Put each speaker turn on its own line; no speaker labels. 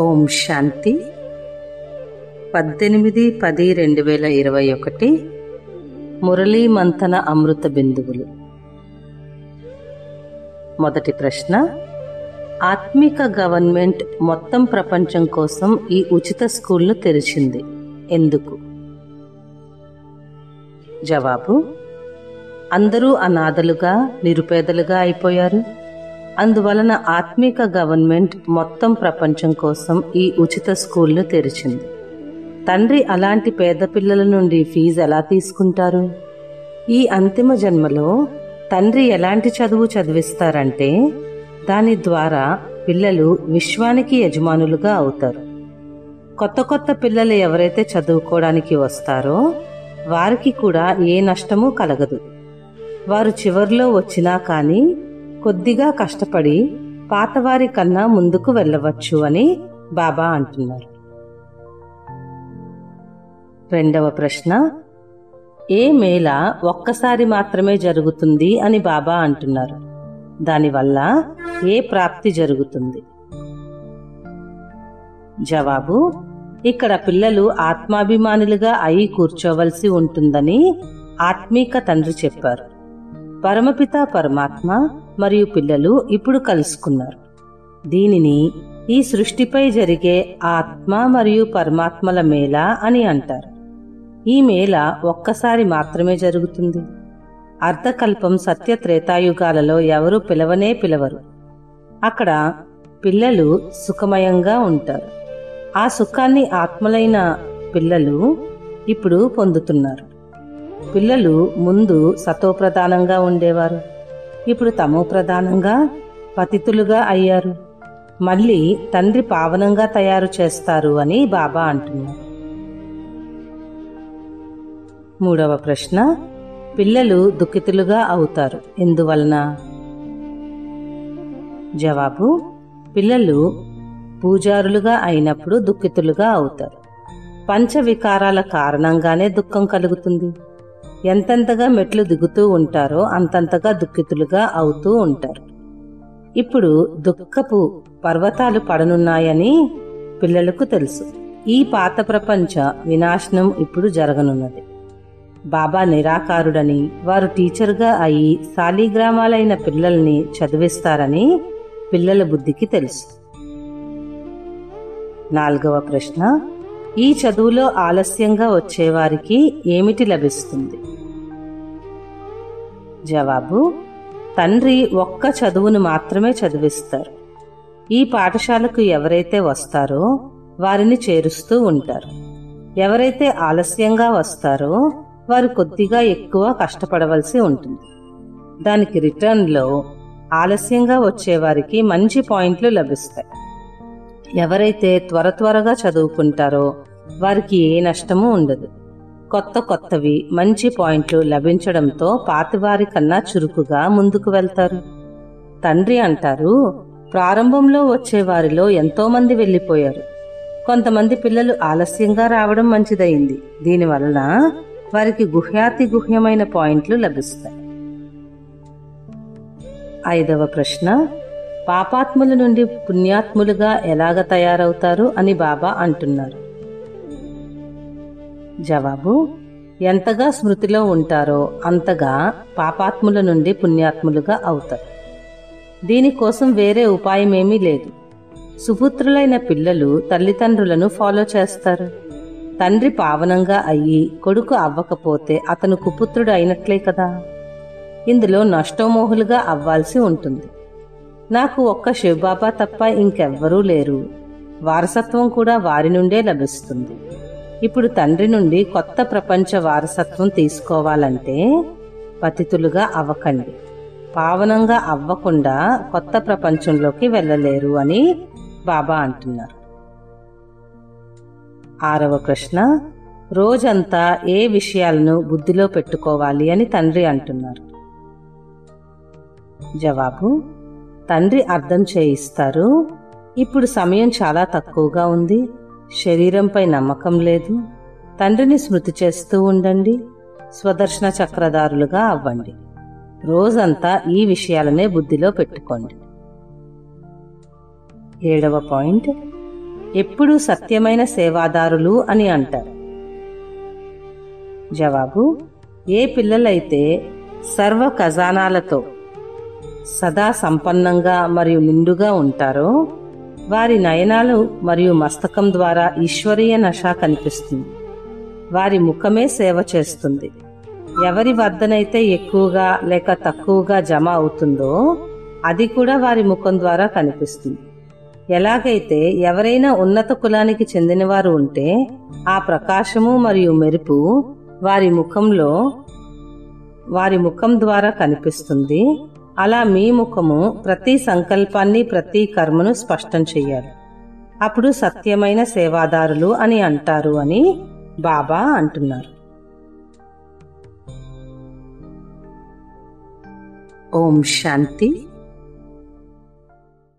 ఓం శాంతి పద్దెనిమిది పది రెండు వేల ఇరవై ఒకటి మురళీ మంథన అమృత బిందువులు మొదటి ప్రశ్న ఆత్మిక గవర్నమెంట్ మొత్తం ప్రపంచం కోసం ఈ ఉచిత స్కూల్ను తెరిచింది ఎందుకు జవాబు అందరూ అనాథలుగా నిరుపేదలుగా అయిపోయారు అందువలన ఆత్మిక గవర్నమెంట్ మొత్తం ప్రపంచం కోసం ఈ ఉచిత స్కూల్ను తెరిచింది తండ్రి అలాంటి పేద పిల్లల నుండి ఫీజు ఎలా తీసుకుంటారు ఈ అంతిమ జన్మలో తండ్రి ఎలాంటి చదువు చదివిస్తారంటే దాని ద్వారా పిల్లలు విశ్వానికి యజమానులుగా అవుతారు కొత్త కొత్త పిల్లలు ఎవరైతే చదువుకోవడానికి వస్తారో వారికి కూడా ఏ నష్టమూ కలగదు వారు చివర్లో వచ్చినా కానీ కొద్దిగా కష్టపడి పాతవారి కన్నా ముందుకు వెళ్ళవచ్చు అని బాబా అంటున్నారు రెండవ ప్రశ్న ఏ మేళ ఒక్కసారి మాత్రమే జరుగుతుంది అని బాబా అంటున్నారు దానివల్ల ఏ ప్రాప్తి జరుగుతుంది జవాబు ఇక్కడ పిల్లలు ఆత్మాభిమానులుగా అయి కూర్చోవలసి ఉంటుందని ఆత్మీక తండ్రి చెప్పారు పరమపిత పరమాత్మ మరియు పిల్లలు ఇప్పుడు కలుసుకున్నారు దీనిని ఈ సృష్టిపై జరిగే ఆత్మ మరియు పరమాత్మల మేళ అని అంటారు ఈ మేళ ఒక్కసారి మాత్రమే జరుగుతుంది అర్ధకల్పం సత్య త్రేతాయుగాలలో ఎవరు పిలవనే పిలవరు అక్కడ పిల్లలు సుఖమయంగా ఉంటారు ఆ సుఖాన్ని ఆత్మలైన పిల్లలు ఇప్పుడు పొందుతున్నారు పిల్లలు ముందు సతోప్రధానంగా ఉండేవారు ఇప్పుడు తమో ప్రధానంగా పతితులుగా అయ్యారు మళ్ళీ తండ్రి పావనంగా తయారు చేస్తారు అని బాబా అంటున్నారు మూడవ ప్రశ్న పిల్లలు దుఃఖితులుగా అవుతారు ఎందువలన జవాబు పిల్లలు పూజారులుగా అయినప్పుడు దుఃఖితులుగా అవుతారు పంచవికారాల కారణంగానే దుఃఖం కలుగుతుంది ఎంతెంతగా మెట్లు దిగుతూ ఉంటారో అంతంతగా దుఃఖితులుగా అవుతూ ఉంటారు ఇప్పుడు దుఃఖపు పర్వతాలు పడనున్నాయని పిల్లలకు తెలుసు ఈ పాత ప్రపంచ వినాశనం ఇప్పుడు జరగనున్నది బాబా నిరాకారుడని వారు టీచర్గా అయి శాలీగ్రామాలైన పిల్లల్ని చదివిస్తారని పిల్లల బుద్ధికి తెలుసు నాలుగవ ప్రశ్న ఈ చదువులో ఆలస్యంగా వచ్చేవారికి ఏమిటి లభిస్తుంది జవాబు తండ్రి ఒక్క చదువును మాత్రమే చదివిస్తారు ఈ పాఠశాలకు ఎవరైతే వస్తారో వారిని చేరుస్తూ ఉంటారు ఎవరైతే ఆలస్యంగా వస్తారో వారు కొద్దిగా ఎక్కువ కష్టపడవలసి ఉంటుంది దానికి రిటర్న్లో ఆలస్యంగా వచ్చేవారికి మంచి పాయింట్లు లభిస్తాయి ఎవరైతే త్వర త్వరగా చదువుకుంటారో వారికి ఏ నష్టమూ ఉండదు కొత్త కొత్తవి మంచి పాయింట్లు లభించడంతో పాతివారి కన్నా చురుకుగా ముందుకు వెళ్తారు తండ్రి అంటారు ప్రారంభంలో వచ్చే వారిలో ఎంతో మంది వెళ్ళిపోయారు కొంతమంది పిల్లలు ఆలస్యంగా రావడం మంచిదయింది దీనివలన వారికి గుహ్యాతి గుహ్యమైన పాయింట్లు లభిస్తాయి ఐదవ ప్రశ్న పాపాత్ముల నుండి పుణ్యాత్ములుగా ఎలాగ తయారవుతారు అని బాబా అంటున్నారు జవాబు ఎంతగా స్మృతిలో ఉంటారో అంతగా పాపాత్ముల నుండి పుణ్యాత్ములుగా అవుతారు దీనికోసం వేరే ఉపాయమేమీ లేదు సుపుత్రులైన పిల్లలు తల్లిదండ్రులను ఫాలో చేస్తారు తండ్రి పావనంగా అయ్యి కొడుకు అవ్వకపోతే అతను కుపుత్రుడు అయినట్లే కదా ఇందులో నష్టమోహులుగా అవ్వాల్సి ఉంటుంది నాకు ఒక్క శివబాబా తప్ప ఇంకెవ్వరూ లేరు వారసత్వం కూడా వారి నుండే లభిస్తుంది ఇప్పుడు తండ్రి నుండి కొత్త ప్రపంచ వారసత్వం తీసుకోవాలంటే పతితులుగా అవ్వకండి పావనంగా అవ్వకుండా కొత్త ప్రపంచంలోకి వెళ్ళలేరు అని బాబా అంటున్నారు ఆరవ ప్రశ్న రోజంతా ఏ విషయాలను బుద్ధిలో పెట్టుకోవాలి అని తండ్రి అంటున్నారు జవాబు తండ్రి అర్థం చేయిస్తారు ఇప్పుడు సమయం చాలా తక్కువగా ఉంది శరీరంపై నమ్మకం లేదు తండ్రిని స్మృతి చేస్తూ ఉండండి స్వదర్శన చక్రధారులుగా అవ్వండి రోజంతా ఈ విషయాలనే బుద్ధిలో పెట్టుకోండి ఏడవ పాయింట్ ఎప్పుడూ సత్యమైన సేవాదారులు అని అంటారు జవాబు ఏ పిల్లలైతే సర్వ ఖజానాలతో సదా సంపన్నంగా మరియు నిండుగా ఉంటారో వారి నయనాలు మరియు మస్తకం ద్వారా ఈశ్వరీయ నష కనిపిస్తుంది వారి ముఖమే సేవ చేస్తుంది ఎవరి వద్దనైతే ఎక్కువగా లేక తక్కువగా జమ అవుతుందో అది కూడా వారి ముఖం ద్వారా కనిపిస్తుంది ఎలాగైతే ఎవరైనా ఉన్నత కులానికి చెందినవారు ఉంటే ఆ ప్రకాశము మరియు మెరుపు వారి ముఖంలో వారి ముఖం ద్వారా కనిపిస్తుంది అలా మీ ముఖము ప్రతి సంకల్పాన్ని ప్రతి కర్మను స్పష్టం చెయ్యాలి అప్పుడు సత్యమైన సేవాదారులు అని అంటారు అని బాబా అంటున్నారు ఓం శాంతి